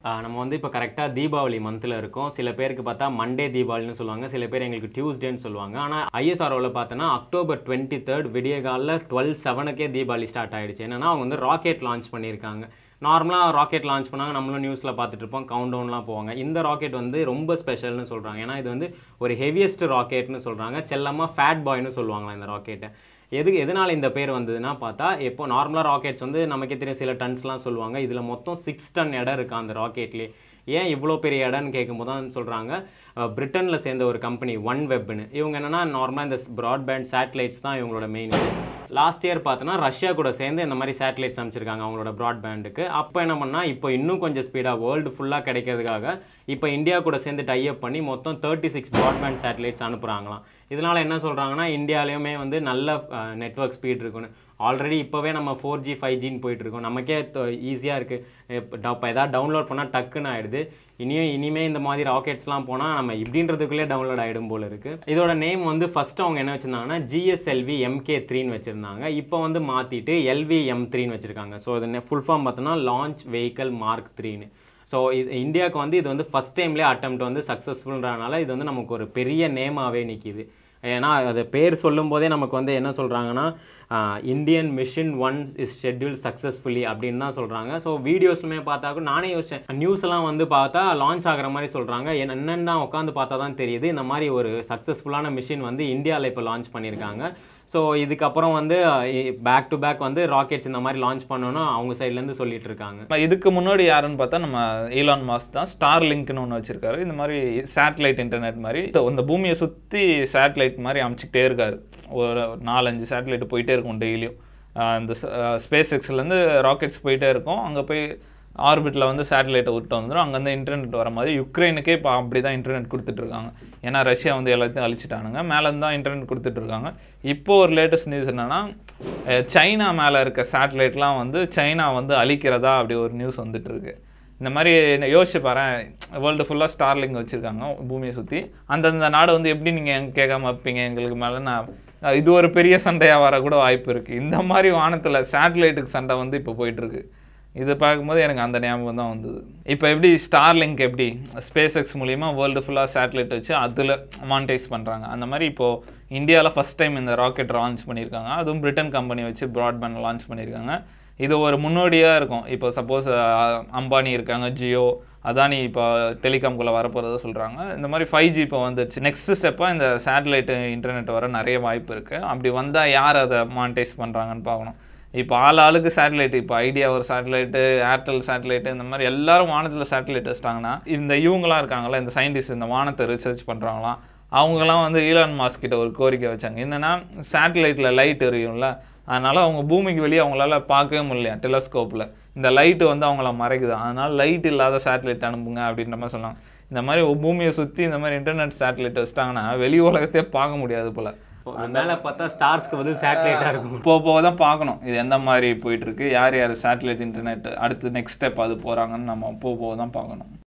ஆ, நம்ம வந்து இப்போ கரெக்டாக தீபாவளி மந்தில் இருக்கோம் சில பேருக்கு பார்த்தா மண்டே தீபாவளின்னு சொல்லுவாங்க சில பேர் எங்களுக்கு டியூஸ்டேன்னு சொல்லுவாங்க ஆனால் ஐஎஸ்ஆர்ஓவில் பார்த்தோன்னா அக்டோபர் டுவெண்ட்டி தேர்ட் விடிய காலில் டுவெல் செவனுக்கே தீபாவளி ஸ்டார்ட் ஆயிடுச்சு என்னன்னா அவங்க வந்து ராக்கெட் லான்ச் பண்ணியிருக்காங்க நார்மலாக ராக்கெட் லான்ச் பண்ணாங்க நம்மளும் நியூஸில் பார்த்துட்டு இருப்போம் கவுண்ட் டவுன்லாம் போவாங்க இந்த ராக்கெட் வந்து ரொம்ப ஸ்பெஷல்னு சொல்கிறாங்க ஏன்னா இது வந்து ஒரு ஹெவியஸ்ட் ராக்கெட்னு சொல்கிறாங்க செல்லமாக ஃபேட் பாய்னு சொல்லுவாங்களா இந்த ராக்கெட்டை எதுக்கு எதனால் இந்த பேர் வந்ததுன்னா பார்த்தா இப்போ நார்மலாக ராக்கெட்ஸ் வந்து நமக்கே தெரியும் சில டன்ஸ்லாம் சொல்லுவாங்க இதில் மொத்தம் சிக்ஸ் டன் இடம் இருக்கா அந்த ராக்கெட்லேயே ஏன் இவ்வளோ பெரிய இடம்னு கேட்கும்போது தான் சொல்கிறாங்க பிரிட்டனில் சேர்ந்த ஒரு கம்பெனி ஒன் வெப்னு இவங்க என்னென்னா நார்மலாக இந்த ப்ராட்பேண்ட் சேட்டலைட்ஸ் தான் இவங்களோட மெயின் லாஸ்ட் இயர் பார்த்தோன்னா ரஷ்யா கூட சேர்ந்து இந்த மாதிரி சேட்டலைட்ஸ் அமைச்சிருக்காங்க அவங்களோட ப்ராட்பேண்டுக்கு அப்போ என்ன பண்ணால் இப்போ இன்னும் கொஞ்சம் ஸ்பீடாக வேர்ல்டு ஃபுல்லாக கிடைக்கிறதுக்காக இப்போ இந்தியா கூட சேர்ந்து டைப் பண்ணி மொத்தம் தேர்ட்டி சிக்ஸ் ப்ராட்பேண்ட் சேட்டலைட்ஸ் அனுப்புகிறாங்களாம் இதனால் என்ன சொல்கிறாங்கன்னா இந்தியாலையுமே வந்து நல்ல நெட்வொர்க் ஸ்பீட் இருக்குன்னு ஆல்ரெடி இப்போவே நம்ம ஃபோர் ஜி ஃபைவ் ஜின்னு போயிட்டுருக்கோம் நமக்கே ஈஸியாக இருக்குது இப்போ எதாவது டவுன்லோட் பண்ணால் டக்குன்னு ஆயிடுது இனியும் இனிமே இந்த மாதிரி ராக்கெட்ஸ்லாம் போனால் நம்ம இப்படின்றதுக்குள்ளே டவுன்லோட் ஆகிடும் போல இருக்குது இதோட நேம் வந்து ஃபஸ்ட்டு அவங்க என்ன வச்சுருந்தாங்கன்னா ஜிஎஸ்எல்வி எம்கே த்ரீன்னு வச்சுருந்தாங்க இப்போ வந்து மாற்றிட்டு எல்வி எம் த்ரீன்னு வச்சுருக்காங்க ஸோ இது ஃபுல் ஃபார்ம் பார்த்தோன்னா லான்ச் வெஹிக்கல் மார்க் த்ரீன்னு ஸோ இது இந்தியாவுக்கு வந்து இது வந்து ஃபஸ்ட் டைம்லேயே அட்டம்ப்ட் வந்து சக்ஸஸ்ஃபுல்ன்றனால இது வந்து நமக்கு ஒரு பெரிய நேமாகவே நிற்கிது ஏன்னா அது பேர் சொல்லும்போதே நமக்கு வந்து என்ன சொல்கிறாங்கன்னா Indian mission one is schedule successfully அப்படின்னு தான் சொல்கிறாங்க ஸோ வீடியோஸ்லுமே பார்த்தாக்கும் நானே யோசிச்சேன் நியூஸ் எல்லாம் வந்து பார்த்தா லான்ச் ஆகிற மாதிரி சொல்கிறாங்க என்னென்னு தான் உட்காந்து பார்த்தா தான் தெரியுது இந்த மாதிரி ஒரு சக்ஸஸ்ஃபுல்லான மிஷின் வந்து இந்தியாவில் இப்போ லான்ச் பண்ணியிருக்காங்க ஸோ இதுக்கப்புறம் வந்து பேக் டு பேக் வந்து ராக்கெட்ஸ் இந்த மாதிரி லான்ச் பண்ணணும்னு அவங்க சைட்லேருந்து சொல்லிட்டு இருக்காங்க நம்ம இதுக்கு முன்னாடி யாருன்னு பார்த்தா நம்ம ஈலான் மாஸ் தான் ஸ்டார் லிங்க்னு ஒன்று வச்சிருக்காரு இந்த மாதிரி சேட்டலைட் இன்டர்நெட் மாதிரி இந்த பூமியை சுற்றி சேட்டலைட் மாதிரி அமைச்சிக்கிட்டே இருக்காரு ஒரு நாலஞ்சு சேட்டலைட் போயிட்டே இருக்கும் டெய்லியும் இந்த ஸ்பேஸ் எக்ஸ்லேருந்து ராக்கெட்ஸ் போயிட்டே இருக்கும் அங்கே போய் ஆர்பிட்டில் வந்து சேட்டலைட்டை விட்டு வந்துடும் அங்கேருந்து இன்டர்நெட் வர மாதிரி யுக்ரைனுக்கே இப்போ அப்படி தான் இன்டர்நெட் கொடுத்துட்ருக்காங்க ஏன்னா ரஷ்யா வந்து எல்லாத்தையும் அழிச்சிட்டானுங்க மேலேருந்து தான் இன்டர்நெட் கொடுத்துட்ருக்காங்க இப்போ ஒரு லேட்டஸ்ட் நியூஸ் என்னென்னா சைனா மேலே இருக்க சேட்டலைட்லாம் வந்து சைனா வந்து அழிக்கிறதா அப்படி ஒரு நியூஸ் வந்துட்டு இருக்கு இந்த மாதிரி யோசிச்சு பாரு வேர்ல்டு ஃபுல்லாக ஸ்டார்லிங் வச்சுருக்காங்க பூமியை சுற்றி அந்தந்த நாடு வந்து எப்படி நீங்கள் கேட்காம வைப்பீங்க எங்களுக்கு மேலே நான் இது ஒரு பெரிய சண்டையாக வர கூட வாய்ப்பு இருக்குது இந்த மாதிரி வானத்தில் சேட்டலைட்டுக்கு சண்டை வந்து இப்போ போயிட்டுருக்கு இது பார்க்கும்போது எனக்கு அந்த ஞாபகம் தான் வந்தது இப்போ எப்படி ஸ்டார்லிங்க் எப்படி ஸ்பேஸ் எக்ஸ் மூலிமா வேர்ல்டு ஃபுல்லாக சேட்டலைட் வச்சு அதில் மானிட்டைஸ் பண்ணுறாங்க அந்த மாதிரி இப்போது இந்தியாவில் ஃபஸ்ட் டைம் இந்த ராக்கெட் லான்ச் பண்ணியிருக்காங்க அதுவும் பிரிட்டன் கம்பெனி வச்சு ப்ராட்பேண்ட் லான்ச் பண்ணியிருக்காங்க இது ஒரு முன்னோடியாக இருக்கும் இப்போ சப்போஸ் அம்பானி இருக்காங்க ஜியோ அதானி இப்போ டெலிகாம்குள்ளே வரப்போகிறத சொல்கிறாங்க இந்த மாதிரி ஃபைவ் ஜி இப்போ வந்துடுச்சு நெக்ஸ்ட் ஸ்டெப்பாக இந்த சேட்டலைட்டு இன்டர்நெட் வர நிறைய வாய்ப்பு இருக்குது அப்படி வந்தால் யார் அதை மானிட்டைஸ் பண்ணுறாங்கன்னு பார்க்கணும் இப்போ ஆள் ஆளுக்கு சேட்டலைட் இப்போ ஐடியா ஒரு சேட்டலைட்டு ஏர்டெல் சேட்டலைட்டு இந்த மாதிரி எல்லாரும் வானத்தில் சேட்டலைட் வச்சிட்டாங்கன்னா இந்த இவங்களாம் இருக்காங்களா இந்த சயின்டிஸ்ட் இந்த வானத்தை ரிசர்ச் பண்ணுறாங்களாம் அவங்கெல்லாம் வந்து ஈலான் மாஸ்க் கிட்ட ஒரு கோரிக்கை வச்சாங்க என்னென்னா சேட்டலைட்டில் லைட் எரியும்ல அதனால் அவங்க பூமிக்கு வெளியே அவங்களால பார்க்கவே முடியலையா டெலஸ்கோப்பில் இந்த லைட்டு வந்து அவங்கள மறைக்குது அதனால் லைட் இல்லாத சேட்டலைட் அனுப்புங்க அப்படின்ற மாதிரி சொன்னாங்க இந்த மாதிரி பூமியை சுற்றி இந்த மாதிரி இன்டர்நெட் சேட்டலைட் வச்சிட்டாங்கன்னா வெளி உலகத்தையே பார்க்க முடியாது போல் மேலே பார்த்தா ஸ்டார்ஸ்க்கு வந்து சேட்டலைட்டாக இருக்கும் போக போக தான் பார்க்கணும் இது எந்த மாதிரி போயிட்டு இருக்கு யார் யார் சேட்டலைட் இன்டர்நெட் அடுத்து நெக்ஸ்ட் ஸ்டெப் அது போகிறாங்கன்னு நம்ம போக போக தான் பார்க்கணும்